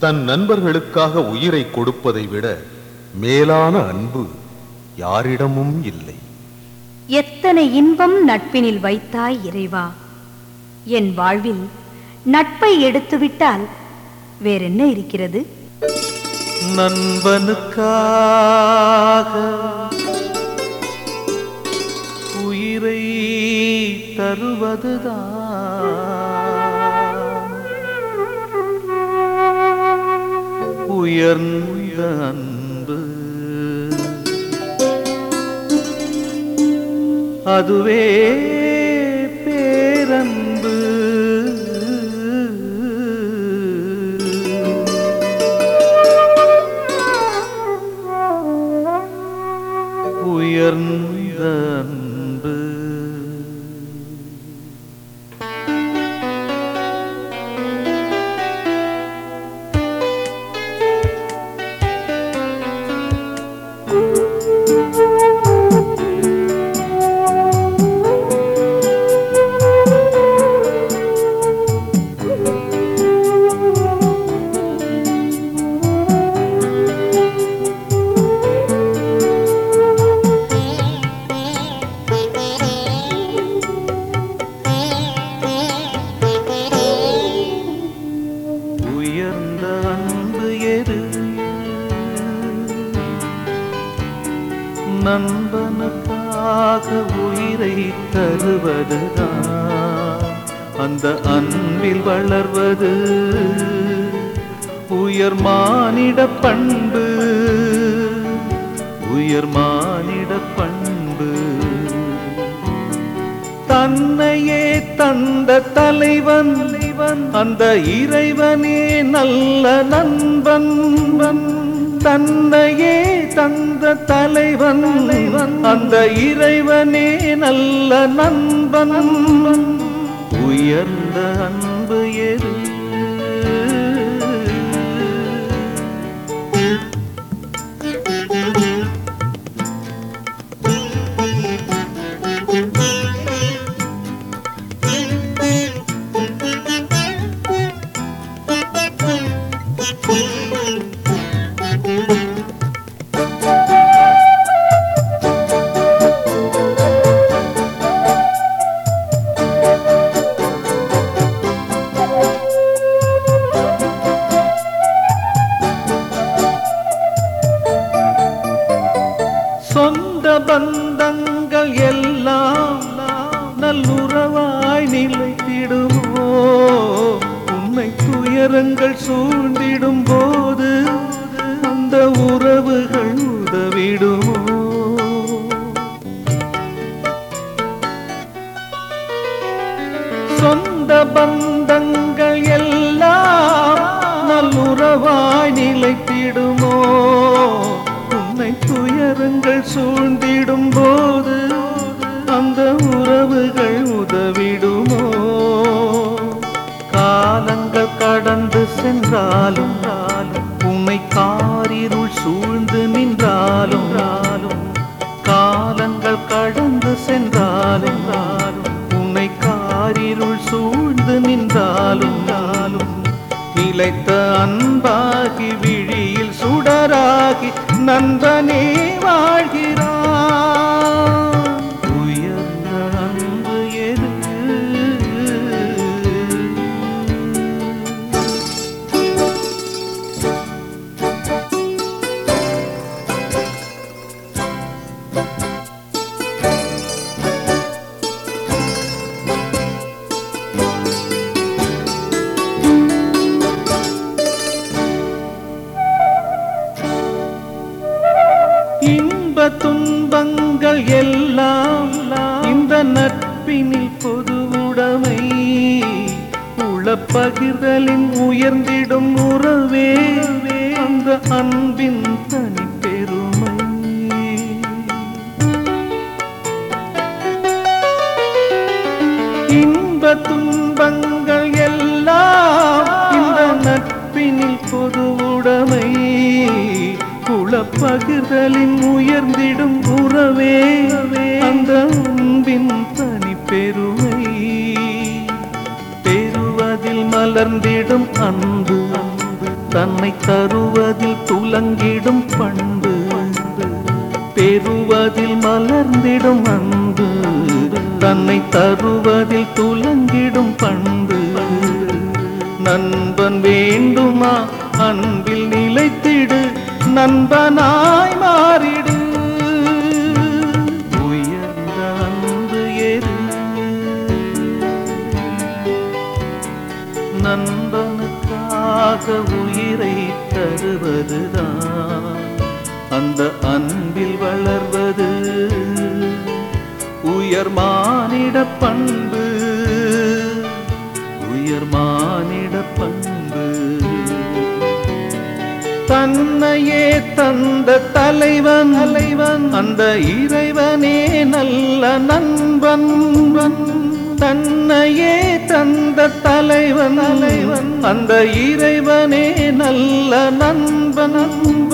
தன் நண்பர்களுக்காக உயிரை கொடுப்பதை விட மேலான அன்பு யாரிடமும் இல்லை எத்தனை இன்பம் நட்பினில் வைத்தாய் இறைவா என் வாழ்வில் நட்பை எடுத்துவிட்டால் வேறென்ன இருக்கிறது நண்பனுக்காக உயிரை தருவதுதான் உயர்ந்த அன்பு அதுவே பேரன்பு உயர்ந்த அன்பு உயர்ந்த அன்பு எது நண்பனுக்காக உயிரை தருவதுதான் அந்த அன்பில் வளர்வது உயர் மானிட பண்பு உயர் மானிட பண்பு தன்னையே தந்த தலைவன் அந்த இறைவனே நல்ல நண்பன் தன்னையே தந்த தலைவன் அந்த இறைவனே நல்ல நண்பன் உயர்ந்த அன்பு எது சொந்த பந்தங்கள் எல்லாம் நல்லுறவாய் நிலைத்திடுமோ உண்மை துயரங்கள் சூழ்ந்திடும் போது அந்த உறவுகள் உதவிடுமோ சொந்த பந்தங்கள் எல்லாம் நல்லுறவாய் நிலைத்திடுமோ உன்னை துயரங்கள் சூழ்ந்திடும் போது அந்த உறவுகள் உதவிடுமோ காலங்கள் கடந்து சென்றாலும் உன்னை காரிருள் சூழ்ந்து நின்றாலும் காலங்கள் கடந்து சென்றாலும் உன்னை காரிருள் சூழ்ந்து நின்றாலும் நிலைத்த அன்பாகி விழியில் சுடராகி நண்பனே வாழ்கிறான் உயர்ந்த அன்பு எது இன்ப துன்பங்கள் எல்லாம் இந்த நட்பினில் பொது உடைமை உளப்பகிர்தலின் உயர்ந்திடும் உறவே அந்த அன்பின் தனி பெருமை இன்ப துன்பங்கள் எல்லாம் இந்த நட்பினில் பொது உடைமை குளப்பகிர்தலின் உயர்ந்திடும் உறவே அந்த அன்பின் தனி பெருமை பெறுவதில் மலர்ந்திடும் அன்பு தன்னை தருவதில் துலங்கிடும் பண்பு பெறுவதில் மலர்ந்திடும் அன்பு தன்னை தருவதில் துலங்கிடும் பண்பு நண்பன் வேண்டுமா அன்பில் நிலைத்திடு நண்பனாய் மாறிடு உயர்ந்த அன்பு எது நண்பனுக்காக உயிரை தருவதுதான் அந்த அன்பில் வளர்வது உயர் மானிட பண்பு உயர் மானிட பண்பு தன்னையே தந்த தலைவன் தலைவன் அந்த இறைவனே நல்ல நண்பன் தன்னையே தந்த தலைவன் தலைவன் அந்த இறைவனே நல்ல நண்பன்